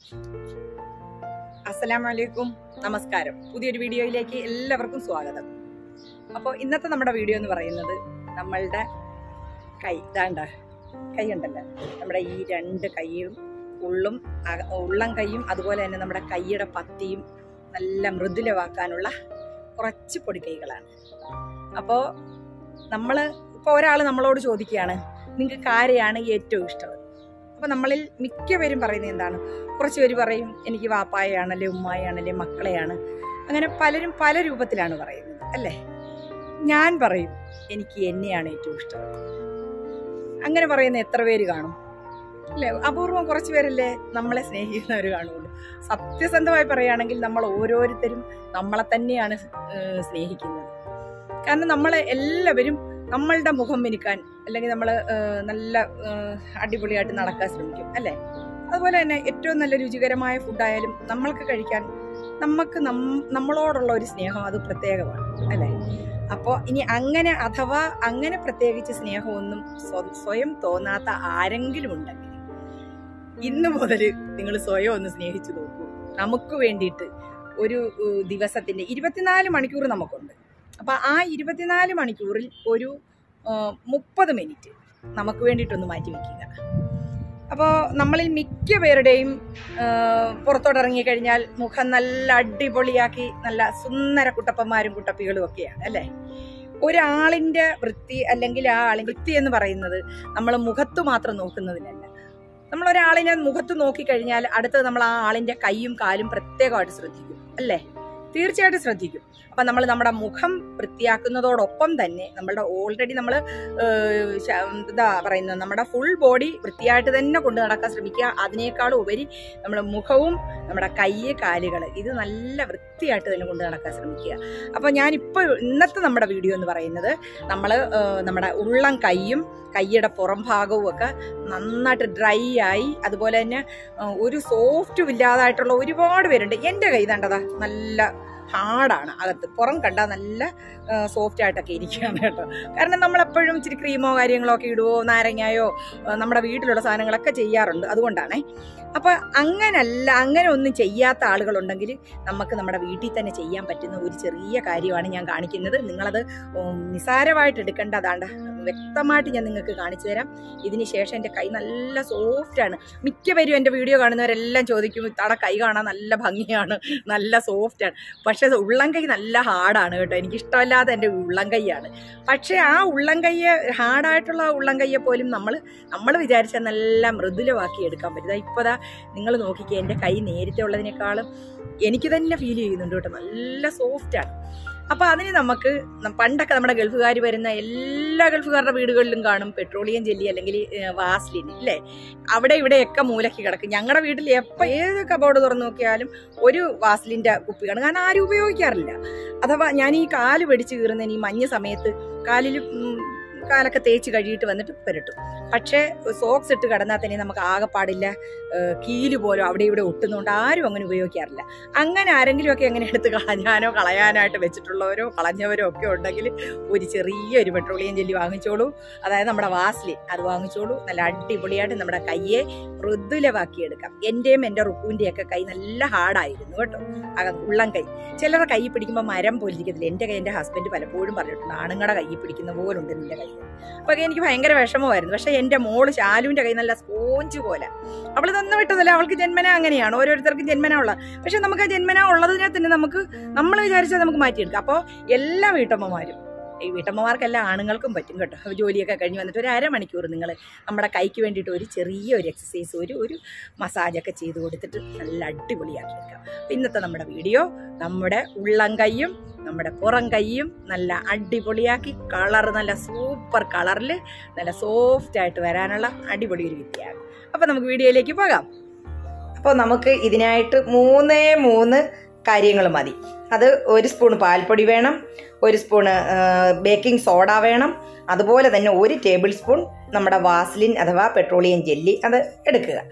അസ്സലാമു അലൈക്കും നമസ്കാരം പുതിയൊരു വീഡിയോയിലേക്ക് എല്ലാവർക്കും സ്വാഗതം അപ്പോൾ ഇന്നത്തെ നമ്മുടെ വീഡിയോ എന്ന് പറയുന്നത് നമ്മളുടെ കൈ ഇതാണ്ട കൈ ഉണ്ടല്ലോ നമ്മുടെ ഈ രണ്ട് കൈയും ഉള്ളും അക- ഉള്ളം കൈയും അതുപോലെ തന്നെ നമ്മുടെ കൈയുടെ പത്തിയും നല്ല മൃദുലമാക്കാനുള്ള കുറച്ച് പൊടിക്കൈകളാണ് അപ്പോൾ നമ്മൾ ഇപ്പോൾ ഒരാൾ നമ്മളോട് ചോദിക്കുകയാണ് നിങ്ങൾക്ക് ആരെയാണ് ഏറ്റവും ഇഷ്ടം അപ്പോൾ നമ്മളിൽ മിക്കവരും പറയുന്നത് എന്താണ് കുറച്ച് പേര് പറയും എനിക്ക് വാപ്പായാണല്ലേ ഉമ്മായാണല്ലേ മക്കളെയാണ് അങ്ങനെ പലരും പല രൂപത്തിലാണ് പറയുന്നത് അല്ലേ ഞാൻ പറയും എനിക്ക് എന്നെയാണ് ഏറ്റവും ഇഷ്ടം അങ്ങനെ പറയുന്ന എത്ര പേര് കാണും അല്ലേ അപൂർവം കുറച്ച് പേരല്ലേ നമ്മളെ സ്നേഹിക്കുന്നവർ കാണുള്ളൂ സത്യസന്ധമായി പറയുകയാണെങ്കിൽ നമ്മൾ ഓരോരുത്തരും നമ്മളെ തന്നെയാണ് ഏഹ്, സ്നേഹിക്കുന്നത് കാരണം നമ്മളെ എല്ലാവരും നമ്മളുടെ മുഖം മിനുക്കാൻ അല്ലെങ്കിൽ നമ്മൾ നല്ല ഏഹ്, അടിപൊളിയായിട്ട് നടക്കാൻ ശ്രമിക്കും അല്ലേ അതുപോലെ തന്നെ ഏറ്റവും നല്ല രുചികരമായ ഫുഡായാലും നമ്മൾക്ക് കഴിക്കാൻ നമുക്ക് നം- നമ്മളോടുള്ള ഒരു സ്നേഹം അത് പ്രത്യേകമാണ് അല്ലേ അപ്പോൾ ഇനി അങ്ങനെ അഥവാ അങ്ങനെ പ്രത്യേകിച്ച് സ്നേഹമൊന്നും സ്വ- സ്വയം തോന്നാത്ത ആരെങ്കിലും ഉണ്ടെങ്കിൽ ഇന്ന് മുതൽ നിങ്ങൾ സ്വയം ഒന്ന് സ്നേഹിച്ചു നോക്കൂ നമുക്ക് വേണ്ടിയിട്ട് ഒരു ഏഹ്, ദിവസത്തിന്റെ ഇരുപത്തിനാല് മണിക്കൂർ നമുക്കുണ്ട് അപ്പൊ ആ ഇരുപത്തിനാല് മണിക്കൂറിൽ ഒരു മുപ്പത് മിനിറ്റ് നമുക്ക് വേണ്ടിയിട്ടൊന്ന് മാറ്റി വെക്കുക അപ്പോൾ നമ്മളിൽ മിക്ക പേരുടെയും പുറത്തോട്ട് ഇറങ്ങിക്കഴിഞ്ഞാൽ മുഖം നല്ല അടിപൊളിയാക്കി നല്ല സുന്ദര കുട്ടപ്പന്മാരും കുട്ടപ്പികളും ഒക്കെയാണ് അല്ലേ ഒരാളിന്റെ വൃത്തി അല്ലെങ്കിൽ ആ ആളിന്റെ വൃത്തി എന്ന് പറയുന്നത് നമ്മൾ മുഖത്ത് മാത്രം നോക്കുന്നതിനല്ല നമ്മൾ ഒരാളിനെ മുഖത്ത് നോക്കിക്കഴിഞ്ഞാൽ അടുത്തത് നമ്മൾ ആ ആളിന്റെ കൈയും കാലും പ്രത്യേകമായിട്ട് ശ്രദ്ധിക്കും അല്ലേ തീർച്ചയായിട്ടും ശ്രദ്ധിക്കും അപ്പൊ നമ്മൾ നമ്മുടെ മുഖം വൃത്തിയാക്കുന്നതോടൊപ്പം തന്നെ നമ്മളുടെ ഓൾറെഡി നമ്മൾ എന്താ പറയുന്നത് നമ്മുടെ ഫുൾ ബോഡി വൃത്തിയായിട്ട് തന്നെ കൊണ്ടു നടക്കാൻ ശ്രമിക്കുക അതിനേക്കാളും ഉപരി നമ്മുടെ മുഖവും നമ്മുടെ കൈ കാലുകൾ ഇത് നല്ല വൃത്തിയായിട്ട് തന്നെ കൊണ്ടു നടക്കാൻ ശ്രമിക്കുക അപ്പൊ ഞാനിപ്പോൾ ഇന്നത്തെ നമ്മുടെ വീഡിയോ എന്ന് പറയുന്നത് നമ്മൾ നമ്മുടെ ഉള്ളം കൈയും കൈയുടെ പുറം ഭാഗവും ഒക്കെ നന്നായിട്ട് ഡ്രൈ ആയി അതുപോലെ തന്നെ ആ, ഒരു സോഫ്റ്റും ഇല്ലാതായിട്ടുള്ള ഒരുപാട് പേരുണ്ട് എൻ്റെ കൈ കണ്ടതാ നല്ല ഹാർഡാണ് അകത്ത് പുറം കണ്ടാൽ നല്ല സോഫ്റ്റ് ആയിട്ടൊക്കെ ഇരിക്കുകയാണ് കേട്ടോ കാരണം നമ്മളെപ്പോഴും ഇച്ചിരി ക്രീമോ കാര്യങ്ങളോ ഒക്കെ ഇടുവോ നാരങ്ങയോ ആ, നമ്മുടെ വീട്ടിലുള്ള സാധനങ്ങളൊക്കെ ചെയ്യാറുണ്ട് അതുകൊണ്ടാണേ അപ്പൊ അങ്ങനല്ല അങ്ങനെ ഒന്നും ചെയ്യാത്ത ആളുകളുണ്ടെങ്കിൽ നമുക്ക് നമ്മുടെ വീട്ടിൽ തന്നെ ചെയ്യാൻ പറ്റുന്ന ഒരു ചെറിയ കാര്യമാണ് ഞാൻ കാണിക്കുന്നത് നിങ്ങളത് ഉം, നിസാരമായിട്ട് എടുക്കേണ്ട അതാണ്ട് വ്യക്തമായിട്ട് ഞാൻ നിങ്ങൾക്ക് കാണിച്ചു തരാം ഇതിന് ശേഷം എൻ്റെ കൈ നല്ല സോഫ്റ്റ് ആണ് മിക്കവരും എൻ്റെ വീഡിയോ കാണുന്നവരെല്ലാം ചോദിക്കും ഇത്താടെ കൈ കാണാൻ നല്ല ഭംഗിയാണ് നല്ല സോഫ്റ്റ് ആണ് പക്ഷേ അത് ഉള്ളം കൈ നല്ല ഹാർഡാണ് കേട്ടോ എനിക്ക് ഇഷ്ടമല്ലാതെ എൻ്റെ ഉള്ളം കൈയാണ് പക്ഷേ ആ ഉള്ളം കൈയെ ഹാർഡായിട്ടുള്ള ആ ഉള്ളം കൈയെ പോലും നമ്മൾ നമ്മൾ വിചാരിച്ചാൽ നല്ല മൃദുലമാക്കി എടുക്കാൻ പറ്റും ഇപ്പോൾ ദാ നിങ്ങൾ നോക്കിക്കുക എൻ്റെ കൈ നേരത്തെ ഉള്ളതിനേക്കാളും എനിക്ക് തന്നെ ഫീൽ ചെയ്യുന്നുണ്ട് കേട്ടോ നല്ല സോഫ്റ്റാണ് അപ്പോൾ അതിന് നമുക്ക് ന- പണ്ടൊക്കെ നമ്മുടെ ഗൾഫുകാർ വരുന്ന എല്ലാ ഗൾഫുകാരുടെ വീടുകളിലും കാണും പെട്രോളിയം ജെല്ലി അല്ലെങ്കിൽ വാസ്ലിൻ ഇല്ലേ അവിടെ ഇവിടെയൊക്കെ മൂലയ്ക്ക് കിടക്കും ഞങ്ങളുടെ വീട്ടിൽ എപ്പോൾ ഏത് കബോർഡ് തുറന്നു നോക്കിയാലും ഒരു വാസ്ലിൻ്റെ കുപ്പിയാണ് കാരണം ആരും ഉപയോഗിക്കാറില്ല അഥവാ ഞാൻ ഈ കാല് പിടിച്ച് കീറുന്നതിന് ഈ മഞ്ഞ സമയത്ത് കാലിൽ ഉം, കാലൊക്കെ തേച്ച് കഴുകിയിട്ട് വന്നിട്ട് പുരട്ടും പക്ഷേ സോക്സ് ഇട്ട് കിടന്നാൽ തന്നെ നമുക്ക് ആകെ പാടില്ല ഏഹ് കീല് പോലും അവിടെ ഇവിടെ ഒട്ടുന്നതുകൊണ്ട് ആരും അങ്ങനെ ഉപയോഗിക്കാറില്ല അങ്ങനെ ആരെങ്കിലും ഒക്കെ അങ്ങനെ എടുത്ത് കളഞ്ഞാനോ കളയാനായിട്ട് വെച്ചിട്ടുള്ളവരോ കളഞ്ഞവരോ ഒക്കെ ഉണ്ടെങ്കിൽ ഒരു ചെറിയൊരു പെട്രോളിയം ജെല്ലി വാങ്ങിച്ചോളൂ അതായത് നമ്മുടെ വാസ്ലി അത് വാങ്ങിച്ചോളൂ നല്ല അടിപൊളിയായിട്ട് നമ്മുടെ കയ്യെ മൃദുലമാക്കിയെടുക്കാം എൻ്റെയും എൻ്റെ റുക്കുവിൻ്റെയും ഒക്കെ കൈ നല്ല ഹാർഡായിരുന്നു കേട്ടോ അകം ഉള്ളം കൈ ചിലരുടെ കൈ പിടിക്കുമ്പോൾ മരം പോലിരിക്കത്തില്ല എൻ്റെ കൈ എൻ്റെ ഹസ്ബൻഡ് പലപ്പോഴും പറഞ്ഞിട്ടുണ്ട് ആണുങ്ങളുടെ കൈ പിടിക്കുന്ന പോലുണ്ട് നിന്റെ കൈ അപ്പോൾ എനിക്ക് ഭയങ്കര വിഷമമായിരുന്നു പക്ഷേ എൻ്റെ മോള് ശാലുവിൻ്റെ കൈ നല്ല സ്പോഞ്ച് പോലെ അവൾ തന്നു വിട്ടതല്ല അവൾക്ക് ജന്മന അങ്ങനെയാണ് ഓരോരുത്തർക്കും ജന്മന ഉള്ള പക്ഷെ നമുക്ക് ആ ജന്മന ഉള്ളതിനെ തന്നെ നമുക്ക് നമ്മൾ വിചാരിച്ചാൽ നമുക്ക് മാറ്റിയെടുക്കാം അപ്പോൾ എല്ലാ വീട്ടമ്മമാരും ഈ വീട്ടമ്മമാർക്കെല്ലാം ആണുങ്ങൾക്കും പറ്റും കേട്ടോ ജോലിയൊക്കെ കഴിഞ്ഞ് വന്നിട്ട് ഒരു അരമണിക്കൂർ നിങ്ങൾ നമ്മുടെ കൈക്ക് വേണ്ടിയിട്ട് ഒരു ചെറിയ ഒരു എക്സസൈസ് ഒരു ഒരു മസാജൊക്കെ ചെയ്ത് കൊടുത്തിട്ട് നല്ല അടിപൊളിയാക്കി എടുക്കാം അപ്പോൾ ഇന്നത്തെ നമ്മുടെ വീഡിയോ നമ്മുടെ ഉള്ളം കൈയും നമ്മുടെ പുറം കൈയും നല്ല അടിപൊളിയാക്കി കളർ നല്ല സൂപ്പർ കളറിൽ നല്ല സോഫ്റ്റ് ആയിട്ട് വരാനുള്ള അടിപൊളി ഒരു വിദ്യയാണ് അപ്പോൾ നമുക്ക് വീഡിയോയിലേക്ക് പോകാം അപ്പോൾ നമുക്ക് ഇതിനായിട്ട് മൂന്നേ മൂന്ന് കാര്യങ്ങൾ മതി അത് ഒരു സ്പൂൺ പാൽപ്പൊടി വേണം ഒരു സ്പൂണ് ബേക്കിംഗ് സോഡ വേണം അതുപോലെ തന്നെ ഒരു ടേബിൾ സ്പൂൺ നമ്മുടെ വാസ്ലിൻ അഥവാ പെട്രോളിയം ജെല്ലി അത് എടുക്കുക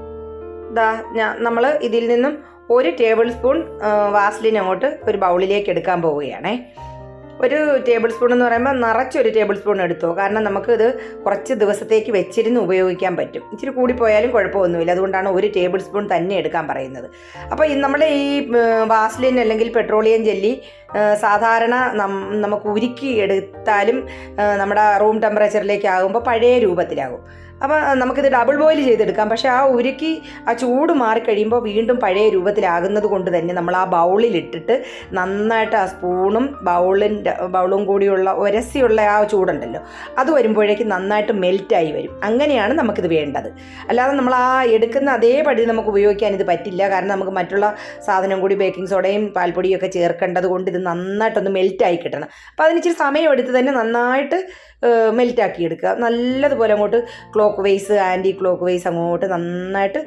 ദാ ഞാൻ നമ്മൾ ഇതിൽ നിന്നും ഒരു ടേബിൾ സ്പൂൺ വാസ്ലിൻ അങ്ങോട്ട് ഒരു ബൗളിലേക്ക് എടുക്കാൻ പോവുകയാണേ ഒരു ടേബിൾ സ്പൂൺ എന്ന് പറയുമ്പോൾ നിറച്ചൊരു ടേബിൾ സ്പൂൺ എടുത്തോ കാരണം നമുക്കിത് കുറച്ച് ദിവസത്തേക്ക് വെച്ചിരുന്ന് ഉപയോഗിക്കാൻ പറ്റും ഇച്ചിരി കൂടിപ്പോയാലും കുഴപ്പമൊന്നുമില്ല അതുകൊണ്ടാണ് ഒരു ടേബിൾ സ്പൂൺ തന്നെ എടുക്കാൻ പറയുന്നത് അപ്പോൾ നമ്മൾ ഈ വാസ്ലിൻ അല്ലെങ്കിൽ പെട്രോളിയം ജെല്ലി ആ, സാധാരണ നം- നമുക്ക് ഉരുക്കി എടുത്താലും ആ, നമ്മുടെ റൂം ടെമ്പറേച്ചറിലേക്ക് ആകുമ്പോൾ പഴയ രൂപത്തിലാകും അപ്പോൾ നമുക്കിത് ഡബിൾ ബോയിൽ ചെയ്തെടുക്കാം പക്ഷേ ആ ഉരുക്കി ആ ചൂട് മാറിക്കഴിയുമ്പോൾ വീണ്ടും പഴയ രൂപത്തിലാകുന്നത് കൊണ്ട് തന്നെ നമ്മൾ ആ ബൗളിലിട്ടിട്ട് നന്നായിട്ട് ആ സ്പൂണും ബൗളിൻ്റെ ബൗളും കൂടിയുള്ള ഒരസിയുള്ള ആ ചൂടുണ്ടല്ലോ അത് വരുമ്പോഴേക്കും നന്നായിട്ട് മെൽറ്റായി വരും അങ്ങനെയാണ് നമുക്കിത് വേണ്ടത് അല്ലാതെ നമ്മൾ ആ എടുക്കുന്ന അതേപടി നമുക്ക് ഉപയോഗിക്കാൻ ഇത് പറ്റില്ല കാരണം നമുക്ക് മറ്റുള്ള സാധനം കൂടി ബേക്കിംഗ് സോഡയും പാൽപ്പൊടിയും ഒക്കെ ചേർക്കേണ്ടത് കൊണ്ട് ഇത് നന്നായിട്ടൊന്ന് മെൽറ്റായി കിട്ടണം അപ്പോൾ അതിന് ഇച്ചിരി സമയം എടുത്ത് തന്നെ നന്നായിട്ട് മെൽറ്റാക്കി എടുക്കുക നല്ലതുപോലെ അങ്ങോട്ട് clockwise anticlockwise അങ്ങോട്ട് നന്നായിട്ട്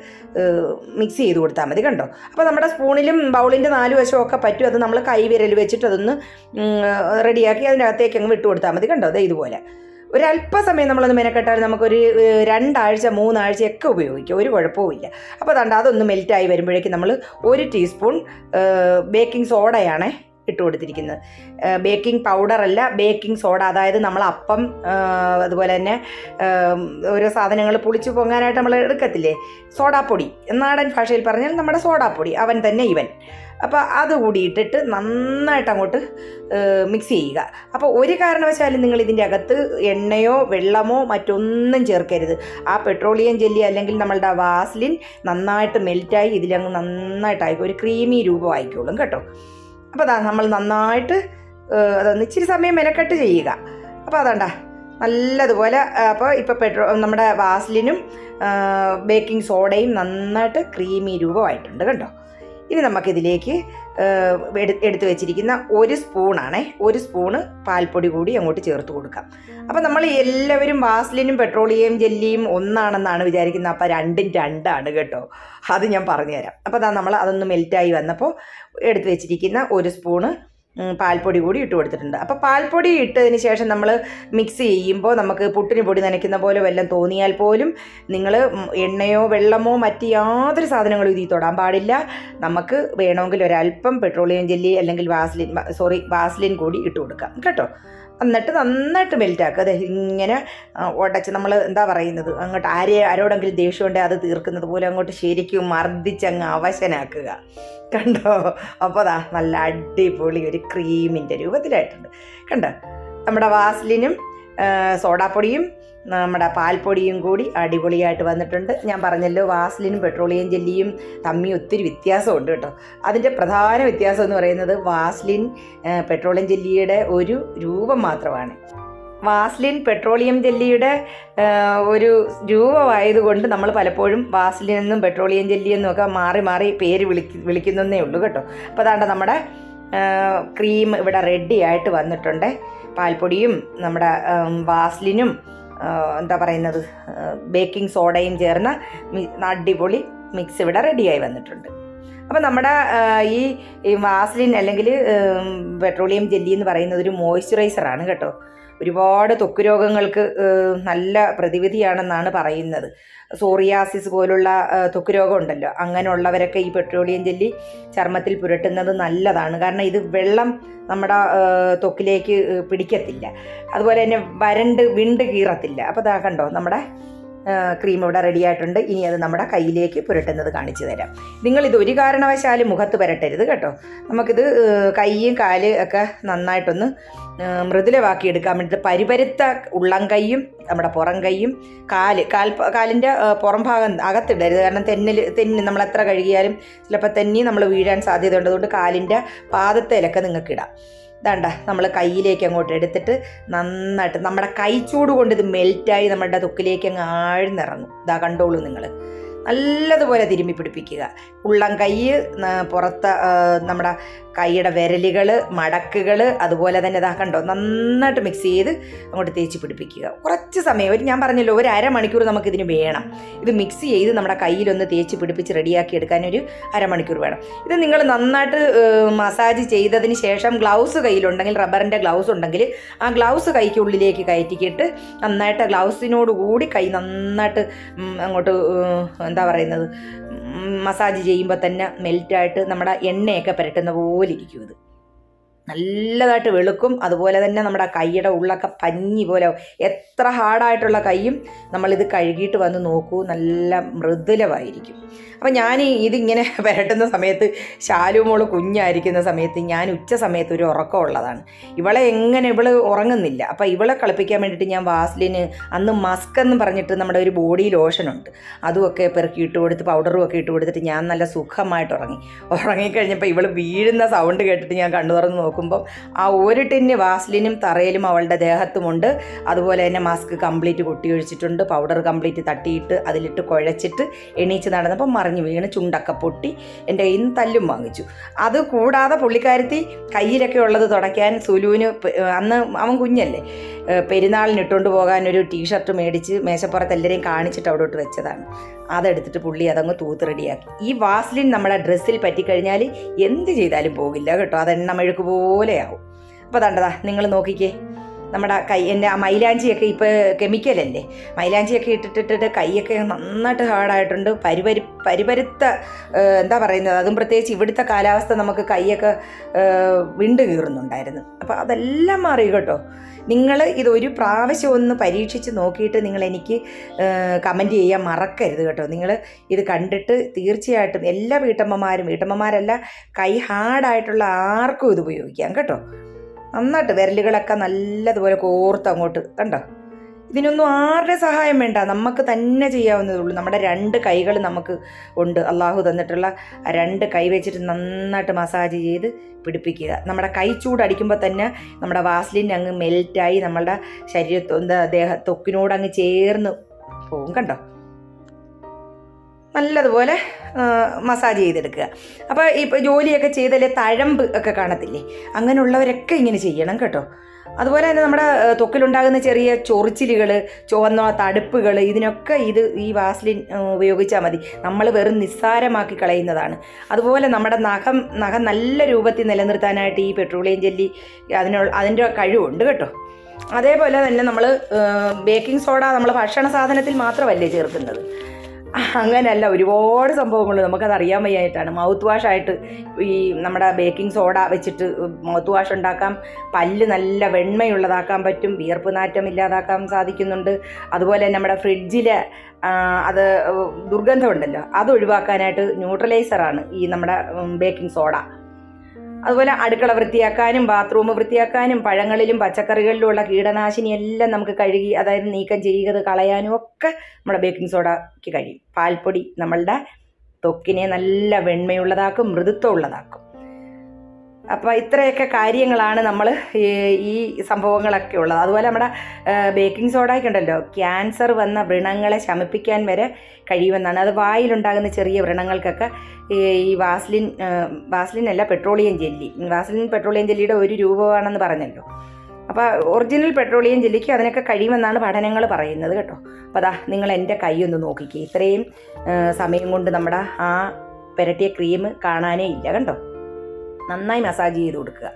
മിക്സ് ചെയ്ത് കൊടുത്താൽ മതി കണ്ടോ അപ്പോൾ നമ്മുടെ സ്പൂണിലും ബൗളിൻ്റെ നാല് വശവും ഒക്കെ പറ്റും അത് നമ്മൾ കൈ വിരൽ വെച്ചിട്ട് അതൊന്ന് റെഡിയാക്കി അതിനകത്തേക്ക് അങ്ങ് വിട്ട് കൊടുത്താൽ മതി കണ്ടോ അതെ ഇതുപോലെ ഒരല്പസമയം നമ്മളൊന്ന് മെനക്കെട്ടാൽ നമുക്കൊരു ഏഹ്, രണ്ടാഴ്ച മൂന്നാഴ്ചയൊക്കെ ഉപയോഗിക്കാം ഒരു കുഴപ്പവുമില്ല അപ്പോൾ അതുകൊണ്ട് അതൊന്ന് മെൽറ്റായി വരുമ്പോഴേക്കും നമ്മൾ ഒരു ടീസ്പൂൺ ബേക്കിംഗ് സോഡയാണേ ഇട്ട് കൊടുത്തിരിക്കുന്നത് ബേക്കിംഗ് പൗഡർ അല്ല ബേക്കിംഗ് സോഡ അതായത് നമ്മൾ അപ്പം ആ, അതുപോലെ തന്നെ ആം, ഓരോ സാധനങ്ങൾ പുളിച്ചു പൊങ്ങാനായിട്ട് നമ്മൾ എടുക്കത്തില്ലേ സോഡാപ്പൊടി നാടൻ ഭാഷയിൽ പറഞ്ഞാൽ നമ്മുടെ സോഡാപ്പൊടി അവൻ തന്നെ ഇവൻ അപ്പോൾ അത് കൂടി ഇട്ടിട്ട് നന്നായിട്ട് അങ്ങോട്ട് മിക്സ് ചെയ്യുക അപ്പോൾ ഒരു കാരണവശാലും നിങ്ങൾ ഇതിൻ്റെ അകത്ത് എണ്ണയോ വെള്ളമോ മറ്റൊന്നും ചേർക്കരുത് ആ പെട്രോളിയം ജെല്ലി അല്ലെങ്കിൽ നമ്മളുടെ വാസ്ലിൻ നന്നായിട്ട് മെൽറ്റായി ഇതിലങ്ങ് നന്നായിട്ടായിരിക്കും ഒരു ക്രീമി രൂപം ആയിക്കോളും കേട്ടോ അപ്പോൾ അതാ നമ്മൾ നന്നായിട്ട് ഏഹ്, അതൊന്ന് ഇച്ചിരി സമയം മെനക്കെട്ട് ചെയ്യുക അപ്പോൾ അതാണ്ട നല്ലതുപോലെ അപ്പോൾ ഇപ്പോൾ പെട്രോ നമ്മുടെ വാസ്ലിനും ബേക്കിംഗ് സോഡയും നന്നായിട്ട് ക്രീമി രൂപമായിട്ടുണ്ട് കണ്ടോ ഇനി നമുക്കിതിലേക്ക് ഏഹ്, എടു- എടുത്ത് വെച്ചിരിക്കുന്ന ഒരു സ്പൂണാണേ ഒരു സ്പൂണ് പാൽപ്പൊടി കൂടി അങ്ങോട്ട് ചേർത്ത് കൊടുക്കാം അപ്പോൾ നമ്മൾ എല്ലാവരും വാസ്ലിനും പെട്രോളിയം ജെല്ലിയും ഒന്നാണെന്നാണ് വിചാരിക്കുന്നത് അപ്പോൾ രണ്ടും രണ്ടാണ് കേട്ടോ അത് ഞാൻ പറഞ്ഞുതരാം അപ്പോൾ അതാ നമ്മൾ അതൊന്ന് മെൽറ്റായി വന്നപ്പോൾ എടുത്ത് വെച്ചിരിക്കുന്ന ഒരു സ്പൂണ് ഉം, പാൽപ്പൊടി കൂടി ഇട്ട് കൊടുത്തിട്ടുണ്ട് അപ്പോൾ പാൽപ്പൊടി ഇട്ടതിന് ശേഷം നമ്മൾ മിക്സ് ചെയ്യുമ്പോൾ നമുക്ക് പുട്ടിന് പൊടി നനയ്ക്കുന്ന പോലെ വല്ലതും തോന്നിയാൽ പോലും നിങ്ങൾ എണ്ണയോ വെള്ളമോ മറ്റ് യാതൊരു സാധനങ്ങളും ഇതിൽ തൊടാൻ പാടില്ല നമുക്ക് വേണമെങ്കിൽ ഒരല്പം പെട്രോളിയം ജെല്ലി അല്ലെങ്കിൽ വാസ്ലിൻ സോറി വാസ്ലിൻ കൂടി ഇട്ട് കൊടുക്കാം കേട്ടോ എന്നിട്ട് നന്നായിട്ട് മെൽറ്റാക്കുക അതെ ഇങ്ങനെ ആ, ഉടച്ച് നമ്മൾ എന്താ പറയുന്നത് അങ്ങോട്ട് ആരെ ആരോടെങ്കിലും ദേഷ്യം ഉണ്ടെങ്കിൽ അത് തീർക്കുന്നത് പോലെ അങ്ങോട്ട് ശരിക്കും മർദ്ദിച്ചങ്ങ് അവശനാക്കുക കണ്ടോ അപ്പോൾ അതാ നല്ല അടിപൊളി ഒരു ക്രീമിൻ്റെ രൂപത്തിലായിട്ടുണ്ട് കണ്ടോ നമ്മുടെ വാസ്ലിനും ആ, സോഡാപ്പൊടിയും നമ്മുടെ പാൽപ്പൊടിയും കൂടി അടിപൊളിയായിട്ട് വന്നിട്ടുണ്ട് ഞാൻ പറഞ്ഞല്ലോ വാസ്ലിനും പെട്രോളിയം ജെല്ലിയും തമ്മിൽ ഒത്തിരി വ്യത്യാസമുണ്ട് കേട്ടോ അതിൻ്റെ പ്രധാന വ്യത്യാസം എന്ന് പറയുന്നത് വാസ്ലിൻ ആ, പെട്രോളിയം ജെല്ലിയുടെ ഒരു രൂപം മാത്രമാണ് വാസ്ലിൻ പെട്രോളിയം ജെല്ലിയുടെ ആ, ഒരു രൂപമായതുകൊണ്ട് നമ്മൾ പലപ്പോഴും വാസ്ലിൻ എന്നും പെട്രോളിയം ജെല്ലി എന്നും ഒക്കെ മാറി മാറി പേര് വിളിക്ക് വിളിക്കുന്നതേ ഉള്ളൂ കേട്ടോ അപ്പോൾ അതാണ്ട് നമ്മുടെ ക്രീം ഇവിടെ റെഡി ആയിട്ട് വന്നിട്ടുണ്ട് പാൽപ്പൊടിയും നമ്മുടെ ആം, വാസ്ലിനും ആ, എന്താ പറയുന്നത് ബേക്കിംഗ് സോഡയും ചേർന്ന മി- അടിപൊളി മിക്സ് ഇവിടെ റെഡിയായി വന്നിട്ടുണ്ട് അപ്പം നമ്മുടെ ആ, ഈ ഈ വാസ്ലിൻ അല്ലെങ്കിൽ പെട്രോളിയം ജെല്ലി എന്ന് പറയുന്നത് ഒരു മോയ്സ്ചറൈസറാണ് കേട്ടോ ഒരുപാട് ത്വക്ക് രോഗങ്ങൾക്ക് ഏഹ്, നല്ല പ്രതിവിധിയാണെന്നാണ് പറയുന്നത് സോറിയാസിസ് പോലുള്ള ഏഹ്, ത്വക്ക് രോഗം ഉണ്ടല്ലോ അങ്ങനെയുള്ളവരൊക്കെ ഈ പെട്രോളിയം ജെല്ലി ചർമ്മത്തിൽ പുരട്ടുന്നത് നല്ലതാണ് കാരണം ഇത് വെള്ളം നമ്മുടെ ഏഹ്, ത്വക്കിലേക്ക് ഏഹ്, പിടിക്കത്തില്ല അതുപോലെ തന്നെ വരണ്ട് വിണ്ട് കീറത്തില്ല അപ്പോൾ ഇതാ കണ്ടോ നമ്മുടെ ക്രീം ഇവിടെ റെഡി ആയിട്ടുണ്ട് ഇനി അത് നമ്മുടെ കയ്യിലേക്ക് പുരട്ടുന്നത് കാണിച്ചു തരാം നിങ്ങളിത് ഒരു കാരണവശാലും മുഖത്ത് പുരട്ടരുത് കേട്ടോ നമുക്കിത് ഏഹ്, കൈയും കാല് ഒക്കെ നന്നായിട്ടൊന്ന് ഏഹ്, മൃദുലമാക്കി എടുക്കാൻ വേണ്ടിയിട്ട് പരിപരുത്ത ഉള്ളം കൈയും നമ്മുടെ പുറം കൈയും കാല് കാൽ കാലിൻ്റെ ഏഹ്, പുറം ഭാഗം അകത്തിടരുത് കാരണം തെന്നിൽ തെന്നി നമ്മൾ എത്ര കഴുകിയാലും ചിലപ്പോൾ തെന്നി നമ്മൾ വീഴാൻ സാധ്യതയുണ്ട് അതുകൊണ്ട് കാലിൻ്റെ പാദത്തേലൊക്കെ നിങ്ങൾക്ക് ഇടാം ഇതാണ്ട നമ്മൾ കയ്യിലേക്ക് അങ്ങോട്ട് എടുത്തിട്ട് നന്നായിട്ട് നമ്മുടെ കൈച്ചൂട് കൊണ്ട് ഇത് മെൽറ്റായി നമ്മുടെ തൊക്കിലേക്ക് അങ്ങ് ആഴ്ന്നിറങ്ങും ഇതാ കണ്ടോളൂ നിങ്ങൾ നല്ലതുപോലെ തിരുമ്മി പിടിപ്പിക്കുക ഉള്ളം കൈ ന- പുറത്ത് ആ, നമ്മുടെ കൈയുടെ വിരലുകൾ മടക്കുകൾ അതുപോലെ തന്നെ ഇതാ കണ്ടോ നന്നായിട്ട് മിക്സ് ചെയ്ത് അങ്ങോട്ട് തേച്ച് പിടിപ്പിക്കുക കുറച്ച് സമയം ഒരു ഞാൻ പറഞ്ഞല്ലോ ഒരു അരമണിക്കൂർ നമുക്കിതിന് വേണം ഇത് മിക്സ് ചെയ്ത് നമ്മുടെ കയ്യിലൊന്ന് തേച്ച് പിടിപ്പിച്ച് റെഡിയാക്കി എടുക്കാൻ ഒരു അരമണിക്കൂർ വേണം ഇത് നിങ്ങൾ നന്നായിട്ട് മസാജ് ചെയ്തതിന് ശേഷം ഗ്ലൗസ് കയ്യിലുണ്ടെങ്കിൽ റബ്ബറിൻ്റെ ഗ്ലൗസ് ഉണ്ടെങ്കിൽ ആ ഗ്ലൗസ് കൈക്കുള്ളിലേക്ക് കയറ്റിക്കിട്ട് നന്നായിട്ട് ഗ്ലൗസിനോട് കൂടി കൈ നന്നായിട്ട് ഉം, അങ്ങോട്ട് ഉം, എന്താ പറയുന്നത് ഉം, മസാജ് ചെയ്യുമ്പോൾ തന്നെ മെൽറ്റായിട്ട് നമ്മുടെ എണ്ണയൊക്കെ പുരട്ടുന്ന പോലെ ഇരിക്കും ഇത് നല്ലതായിട്ട് വെളുക്കും അതുപോലെ തന്നെ നമ്മുടെ കൈയുടെ ഉള്ളൊക്കെ പഞ്ഞി പോലെ ആവും. എത്ര ഹാർഡായിട്ടുള്ള കൈയും നമ്മളിത് കഴുകിയിട്ട് വന്ന് നോക്കൂ നല്ല മൃദുലമായിരിക്കും അപ്പം ഞാൻ ഇതിങ്ങനെ പുരട്ടുന്ന സമയത്ത് ശാലുമോള് കുഞ്ഞായിരിക്കുന്ന സമയത്ത് ഞാൻ ഉച്ച സമയത്ത് ഒരു ഉറക്കമുള്ളതാണ് ഇവളെ എങ്ങനെ ഇവള് ഉറങ്ങുന്നില്ല അപ്പം ഇവളെ കളിപ്പിക്കാൻ വേണ്ടിയിട്ട് ഞാൻ വാസ്ലിന് അന്ന് മസ്ക് എന്ന് പറഞ്ഞിട്ട് നമ്മുടെ ഒരു ബോഡി ലോഷനുണ്ട് അതുമൊക്കെ പെറുക്കി ഇട്ട് കൊടുത്ത് പൗഡറും ഒക്കെ ഇട്ട് കൊടുത്തിട്ട് ഞാൻ നല്ല സുഖമായിട്ട് ഉറങ്ങി ഉറങ്ങിക്കഴിഞ്ഞപ്പോൾ ഇവൾ വീഴുന്ന സൗണ്ട് കേട്ടിട്ട് ഞാൻ കണ്ണു തുറന്ന് നോക്കുമ്പോൾ ആ ഒരു ടിന്ന് വാസ്ലിനും തറയിലും അവളുടെ ദേഹത്തുമുണ്ട് അതുപോലെ തന്നെ മാസ്ക് കംപ്ലീറ്റ് കൊട്ടിയൊഴിച്ചിട്ടുണ്ട് പൗഡർ കംപ്ലീറ്റ് തട്ടിയിട്ട് അതിലിട്ട് കുഴച്ചിട്ട് എണീച്ച് നടന്നപ്പോൾ മറിഞ്ഞ് വീണ് ചുണ്ടൊക്കെ പൊട്ടി എൻ്റെ കയ്യിൽ നിന്ന് തല്ലും വാങ്ങിച്ചു അത് കൂടാതെ പുള്ളിക്കാരത്തി കയ്യിലൊക്കെ ഉള്ളത് തുടയ്ക്കാൻ സുലുവിന് പെ- അന്ന് അവൻ കുഞ്ഞല്ലേ ഏഹ് പെരുന്നാളിന് ഇട്ടുകൊണ്ട് പോകാൻ ഒരു ടീഷർട്ട് മേടിച്ച് മേശപ്പുറത്ത് എല്ലാവരെയും കാണിച്ചിട്ട് അവിടോട്ട് വെച്ചതാണ് അതെടുത്തിട്ട് പുള്ളി അതങ്ങ് തൂത്ത് റെഡിയാക്കി ഈ വാസ്ലിൻ നമ്മുടെ ഡ്രസ്സിൽ പറ്റിക്കഴിഞ്ഞാൽ എന്ത് ചെയ്താലും പോകില്ല കേട്ടോ അത് എണ്ണമെഴുക്ക് പോലെയാവും അപ്പോൾ തണ്ടതാ നിങ്ങൾ നോക്കിക്കേ നമ്മുടെ കൈ എൻ്റെ ആ മൈലാഞ്ചിയൊക്കെ ഇപ്പോൾ കെമിക്കലല്ലേ മൈലാഞ്ചിയൊക്കെ ഇട്ടിട്ടിട്ട് കൈയൊക്കെ നന്നായിട്ട് ഹാർഡായിട്ടുണ്ട് പരിപരി പരിപരുത്ത ഏഹ്, എന്താ പറയുന്നത് അതും പ്രത്യേകിച്ച് ഇവിടുത്തെ കാലാവസ്ഥ നമുക്ക് കൈയൊക്കെ ഏഹ്, വിണ്ട് കീറുന്നുണ്ടായിരുന്നു അപ്പോൾ അതെല്ലാം മാറി കേട്ടോ നിങ്ങൾ ഇത് ഒരു പ്രാവശ്യം ഒന്ന് പരീക്ഷിച്ച് നോക്കിയിട്ട് നിങ്ങൾ എനിക്ക് കമൻറ്റ് ചെയ്യാൻ മറക്കരുത് കേട്ടോ നിങ്ങൾ ഇത് കണ്ടിട്ട് തീർച്ചയായിട്ടും എല്ലാ വീട്ടമ്മമാരും വീട്ടമ്മമാരല്ല കൈ ഹാർഡായിട്ടുള്ള ആർക്കും ഇത് ഉപയോഗിക്കാം കേട്ടോ നന്നായിട്ട് വിരലുകളൊക്കെ നല്ലതുപോലെ കോർത്ത് അങ്ങോട്ട് കണ്ടോ ഇതിനൊന്നും ആരുടെ സഹായം വേണ്ട നമുക്ക് തന്നെ ചെയ്യാവുന്നതേ ഉള്ളൂ നമ്മുടെ രണ്ട് കൈകൾ നമുക്ക് ഉണ്ട് അള്ളാഹു തന്നിട്ടുള്ള ആ രണ്ട് കൈ വെച്ചിട്ട് നന്നായിട്ട് മസാജ് ചെയ്ത് പിടിപ്പിക്കുക നമ്മുടെ കൈ ചൂടടിക്കുമ്പോൾ തന്നെ നമ്മുടെ വാസ്ലിൻ അങ്ങ് മെൽറ്റായി നമ്മളുടെ ശരീരത്ത് എന്താ ദേഹ ത്വക്കിനോട് അങ്ങ് ചേർന്ന് പോകും കണ്ടോ നല്ലതുപോലെ ആ, മസാജ് ചെയ്തെടുക്കുക അപ്പോൾ ഇപ്പോൾ ജോലിയൊക്കെ ചെയ്തല്ലേ തഴമ്പ് ഒക്കെ കാണത്തില്ലേ അങ്ങനെയുള്ളവരൊക്കെ ഇങ്ങനെ ചെയ്യണം കേട്ടോ അതുപോലെ തന്നെ നമ്മുടെ ആ, ത്വക്കിലുണ്ടാകുന്ന ചെറിയ ചൊറിച്ചിലുകൾ ചുവന്ന തടുപ്പുകൾ ഇതിനൊക്കെ ഇത് ഈ വാസ്ലിൻ ആ, ഉപയോഗിച്ചാൽ മതി നമ്മൾ വെറും നിസ്സാരമാക്കി കളയുന്നതാണ് അതുപോലെ നമ്മുടെ നഖം നഖം നല്ല രൂപത്തിൽ നിലനിർത്താനായിട്ട് ഈ പെട്രോളിയം ജെല്ലി അതിനുള്ള അതിൻ്റെ കഴിവുണ്ട് കേട്ടോ അതേപോലെ തന്നെ നമ്മൾ ബേക്കിംഗ് സോഡ നമ്മൾ ഭക്ഷണ സാധനത്തിൽ മാത്രമല്ലേ ചേർക്കുന്നത് അങ്ങനെയല്ല ഒരുപാട് സംഭവങ്ങൾ നമുക്കത് അറിയാൻ വയ്യായിട്ടാണ് മൗത്ത് വാഷ് ആയിട്ട് ഈ നമ്മുടെ ബേക്കിംഗ് സോഡ വെച്ചിട്ട് മൗത്ത് വാഷ് ഉണ്ടാക്കാം പല്ല് നല്ല വെണ്മയുള്ളതാക്കാൻ പറ്റും വിയർപ്പ് നാറ്റം ഇല്ലാതാക്കാൻ സാധിക്കുന്നുണ്ട് അതുപോലെ തന്നെ നമ്മുടെ ഫ്രിഡ്ജിൽ അത് ദുർഗന്ധം ഉണ്ടല്ലോ അത് ഒഴിവാക്കാനായിട്ട് ന്യൂട്രലൈസറാണ് ഈ നമ്മുടെ ബേക്കിംഗ് സോഡ അതുപോലെ അടുക്കള വൃത്തിയാക്കാനും ബാത്റൂം വൃത്തിയാക്കാനും പഴങ്ങളിലും പച്ചക്കറികളിലുമുള്ള കീടനാശിനി എല്ലാം നമുക്ക് കഴുകി അതായത് നീക്കം ചെയ്യുക കളയാനും ഒക്കെ നമ്മുടെ ബേക്കിംഗ് സോഡയ്ക്ക് കഴിയും പാൽപ്പൊടി നമ്മളുടെ ത്വക്കിനെ നല്ല വെണ്മയുള്ളതാക്കും മൃദുത്വം ഉള്ളതാക്കും അപ്പോൾ ഇത്രയൊക്കെ കാര്യങ്ങളാണ് നമ്മൾ ഈ സംഭവങ്ങളൊക്കെ ഉള്ളത് അതുപോലെ നമ്മുടെ ബേക്കിംഗ് സോഡയ്ക്കുണ്ടല്ലോ ക്യാൻസർ വന്ന വ്രണങ്ങളെ ശമിപ്പിക്കാൻ വരെ കഴിയുമെന്നാണ് അത് വായിലുണ്ടാകുന്ന ചെറിയ വ്രണങ്ങൾക്കൊക്കെ ഈ ഈ വാസ്ലിൻ ആ, വാസ്ലിൻ അല്ല പെട്രോളിയം ജെല്ലി വാസ്ലിൻ പെട്രോളിയം ജെല്ലിയുടെ ഒരു രൂപമാണെന്ന് പറഞ്ഞല്ലോ അപ്പോൾ ഒറിജിനൽ പെട്രോളിയം ജെല്ലിക്ക് അതിനൊക്കെ കഴിയുമെന്നാണ് പഠനങ്ങൾ പറയുന്നത് കേട്ടോ അപ്പോൾ അതാ നിങ്ങൾ എൻ്റെ കൈ ഒന്ന് നോക്കിക്കേ ഇത്രയും ആ, സമയം കൊണ്ട് നമ്മുടെ ആ പുരട്ടിയ ക്രീം കാണാനേ ഇല്ല കണ്ടോ നന്നായി മസാജ് ചെയ്ത് കൊടുക്കുക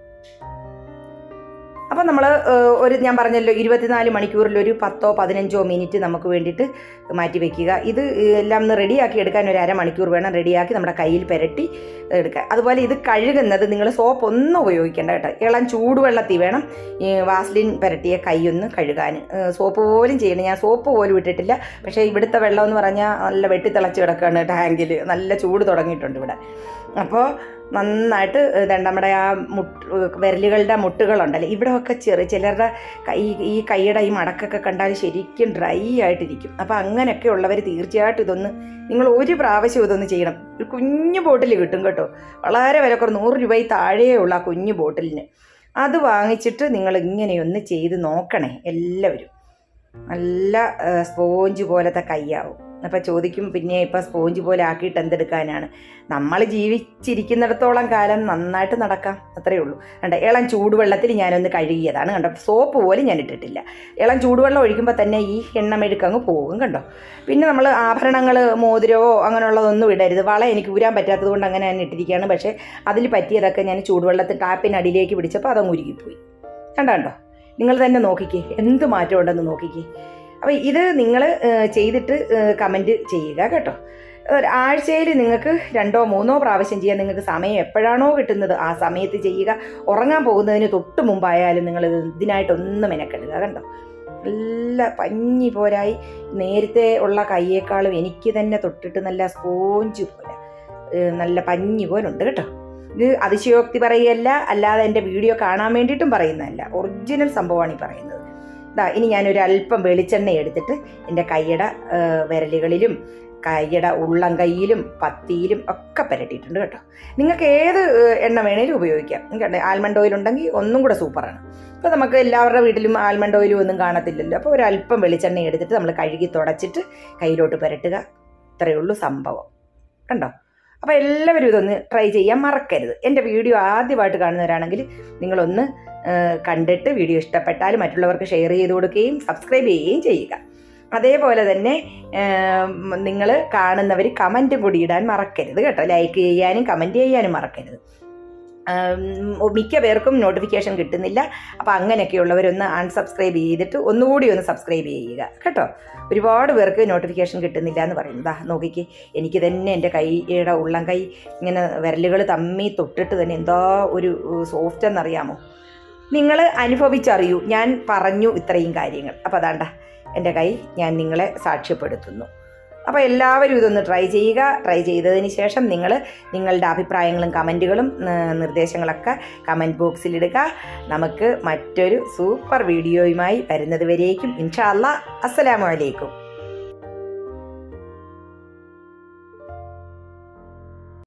അപ്പോൾ നമ്മൾ ഒരു ഞാൻ പറഞ്ഞല്ലോ ഇരുപത്തിനാല് മണിക്കൂറിൽ ഒരു പത്തോ പതിനഞ്ചോ മിനിറ്റ് നമുക്ക് വേണ്ടിയിട്ട് മാറ്റി വെക്കുക ഇത് എല്ലാം ഒന്ന് റെഡിയാക്കി എടുക്കാൻ ഒരു അരമണിക്കൂർ വേണം റെഡിയാക്കി നമ്മുടെ കയ്യിൽ പുരട്ടി എടുക്കുക അതുപോലെ ഇത് കഴുകുന്നത് നിങ്ങൾ സോപ്പ് ഒന്നും ഉപയോഗിക്കേണ്ട കേട്ടോ ഇളം ചൂടുവെള്ളത്തിൽ വേണം ഈ വാസ്ലിൻ പുരട്ടിയ കൈ ഒന്ന് കഴുകാൻ സോപ്പ് പോലും ചെയ്യണം ഞാൻ സോപ്പ് പോലും ഇട്ടിട്ടില്ല പക്ഷേ ഇവിടുത്തെ വെള്ളം എന്ന് പറഞ്ഞാൽ നല്ല വെട്ടിത്തിളച്ച് കിടക്കുകയാണ് ടാങ്കിൽ നല്ല ചൂട് തുടങ്ങിയിട്ടുണ്ട് ഇവിടെ അപ്പോൾ നന്നായിട്ട് ഇതുണ്ട് നമ്മുടെ ആ മുട്ട് വിരലുകളുടെ മുട്ടുകളുണ്ടല്ലോ ഇവിടെയൊക്കെ ചെറിയ ചിലരുടെ കൈ ഈ കൈയുടെ ഈ മടക്കൊക്കെ കണ്ടാൽ ശരിക്കും ഡ്രൈ ആയിട്ടിരിക്കും അപ്പോൾ അങ്ങനെയൊക്കെ ഉള്ളവർ തീർച്ചയായിട്ടും ഇതൊന്ന് നിങ്ങൾ ഒരു പ്രാവശ്യം ഇതൊന്ന് ചെയ്യണം ഒരു കുഞ്ഞു ബോട്ടിൽ കിട്ടും കേട്ടോ വളരെ വില കുറവ് നൂറ് രൂപയിൽ താഴെയേ ഉള്ളൂ ആ കുഞ്ഞു ബോട്ടിലിന് അത് വാങ്ങിച്ചിട്ട് നിങ്ങൾ ഇങ്ങനെയൊന്ന് ചെയ്ത് നോക്കണേ എല്ലാവരും നല്ല ആ, സ്പോഞ്ച് പോലത്തെ കൈയാവും അപ്പോൾ ചോദിക്കും പിന്നെ ഇപ്പോൾ സ്പോഞ്ച് പോലെ ആക്കിയിട്ട് എന്തെടുക്കാനാണ് നമ്മൾ ജീവിച്ചിരിക്കുന്നിടത്തോളം കാലം നന്നായിട്ട് നടക്കാം അത്രയേ ഉള്ളൂ കണ്ട ഇളം ചൂടുവെള്ളത്തിൽ ഞാനൊന്ന് കഴുകിയതാണ് കണ്ടോ സോപ്പ് പോലും ഞാൻ ഇട്ടിട്ടില്ല ഇളം ചൂടുവെള്ളം ഒഴിക്കുമ്പോൾ തന്നെ ഈ എണ്ണമെഴുക്ക് അങ്ങ് പോകും കണ്ടോ പിന്നെ നമ്മൾ ആഭരണങ്ങൾ മോതിരമോ അങ്ങനെയുള്ളതൊന്നും ഇടരുത് വള എനിക്ക് ഊരാൻ പറ്റാത്തത് കൊണ്ട് അങ്ങനെ ഞാൻ ഇട്ടിരിക്കുകയാണ് പക്ഷേ അതിൽ പറ്റിയതൊക്കെ ഞാൻ ചൂടുവെള്ളത്തിൽ ടാപ്പിനടിയിലേക്ക് പിടിച്ചപ്പോൾ അതങ്ങ് ഉരുകിപ്പോയി കണ്ടോ കണ്ടോ നിങ്ങൾ തന്നെ നോക്കിക്കേ എന്ത് മാറ്റം ഉണ്ടെന്ന് നോക്കിക്കേ അപ്പോൾ ഇത് നിങ്ങൾ ചെയ്തിട്ട് കമൻറ്റ് ചെയ്യുക കേട്ടോ ആഴ്ചയിൽ നിങ്ങൾക്ക് രണ്ടോ മൂന്നോ പ്രാവശ്യം ചെയ്യാൻ നിങ്ങൾക്ക് സമയം എപ്പോഴാണോ കിട്ടുന്നത് ആ സമയത്ത് ചെയ്യുക ഉറങ്ങാൻ പോകുന്നതിന് തൊട്ട് മുമ്പായാലും നിങ്ങൾ ഇതിനായിട്ടൊന്നും മെനക്കെടുക കണ്ടോ നല്ല പഞ്ഞി പോരായി നേരത്തെ ഉള്ള കയ്യേക്കാളും എനിക്ക് തന്നെ തൊട്ടിട്ട് നല്ല സ്പോഞ്ച് പോലെ ഏഹ് നല്ല പഞ്ഞി പോലെ ഉണ്ട് കേട്ടോ ഇത് അതിശയോക്തി പറയുകയല്ല അല്ലാതെ എൻ്റെ വീഡിയോ കാണാൻ വേണ്ടിയിട്ടും പറയുന്നതല്ല ഒറിജിനൽ സംഭവമാണ് ഈ പറയുന്നത് ദാ ഇനി ഞാനൊരു അല്പം വെളിച്ചെണ്ണ എടുത്തിട്ട് എൻ്റെ കൈയുടെ ഏഹ് വിരലുകളിലും കൈയുടെ ഉള്ളം കൈയിലും പത്തിയിലും ഒക്കെ പുരട്ടിയിട്ടുണ്ട് കേട്ടോ നിങ്ങൾക്ക് ഏത് ഏഹ് എണ്ണ വേണേലും ഉപയോഗിക്കാം നിങ്ങൾക്ക് ആൽമണ്ട് ഓയിൽ ഉണ്ടെങ്കിൽ ഒന്നും കൂടെ സൂപ്പറാണ് അപ്പോൾ നമുക്ക് എല്ലാവരുടെ വീട്ടിലും ആൽമണ്ട് ഓയിലും ഒന്നും കാണത്തില്ലല്ലോ അപ്പോൾ ഒരു അല്പം വെളിച്ചെണ്ണ എടുത്തിട്ട് നമ്മൾ കഴുകി തുടച്ചിട്ട് കയ്യിലോട്ട് പുരട്ടുക ഇത്രയേ ഉള്ളൂ സംഭവം കണ്ടോ അപ്പോൾ എല്ലാവരും ഇതൊന്ന് ട്രൈ ചെയ്യാൻ മറക്കരുത് എൻ്റെ വീഡിയോ ആദ്യമായിട്ട് കാണുന്നവരാണെങ്കിൽ നിങ്ങളൊന്ന് ഏഹ്, കണ്ടിട്ട് വീഡിയോ ഇഷ്ടപ്പെട്ടാൽ മറ്റുള്ളവർക്ക് ഷെയർ ചെയ്ത് കൊടുക്കുകയും സബ്സ്ക്രൈബ് ചെയ്യുകയും ചെയ്യുക അതേപോലെ തന്നെ നിങ്ങൾ കാണുന്നവർ കമൻറ്റും കൂടി ഇടാൻ മറക്കരുത് കേട്ടോ ലൈക്ക് ചെയ്യാനും കമൻറ്റ് ചെയ്യാനും മറക്കരുത് ആം, മിക്ക പേർക്കും നോട്ടിഫിക്കേഷൻ കിട്ടുന്നില്ല അപ്പോൾ അങ്ങനെയൊക്കെയുള്ളവരൊന്ന് അൺസബ്സ്ക്രൈബ് ചെയ്തിട്ട് ഒന്നുകൂടി ഒന്ന് സബ്സ്ക്രൈബ് ചെയ്യുക കേട്ടോ ഒരുപാട് പേർക്ക് നോട്ടിഫിക്കേഷൻ കിട്ടുന്നില്ല എന്ന് പറയുന്നത് നോക്കിക്ക് എനിക്ക് തന്നെ എൻ്റെ കൈയുടെ ഉള്ളം കൈ ഇങ്ങനെ വിരലുകൾ തമ്മി തൊട്ടിട്ട് തന്നെ എന്താ ഒരു സോഫ്റ്റ് എന്നറിയാമോ നിങ്ങൾ അനുഭവിച്ചറിയൂ ഞാൻ പറഞ്ഞു ഇത്രയും കാര്യങ്ങൾ അപ്പോൾ അതാണ്ട എൻ്റെ കൈ ഞാൻ നിങ്ങളെ സാക്ഷ്യപ്പെടുത്തുന്നു അപ്പോൾ എല്ലാവരും ഇതൊന്ന് ട്രൈ ചെയ്യുക ട്രൈ ചെയ്തതിന് ശേഷം നിങ്ങൾ നിങ്ങളുടെ അഭിപ്രായങ്ങളും കമൻറ്റുകളും നിർദ്ദേശങ്ങളൊക്കെ കമൻറ്റ് ബോക്സിലിടുക നമുക്ക് മറ്റൊരു സൂപ്പർ വീഡിയോയുമായി വരുന്നത് വരേക്കും ഇൻഷാ അല്ലാ അസ്സലാമു അലൈക്കും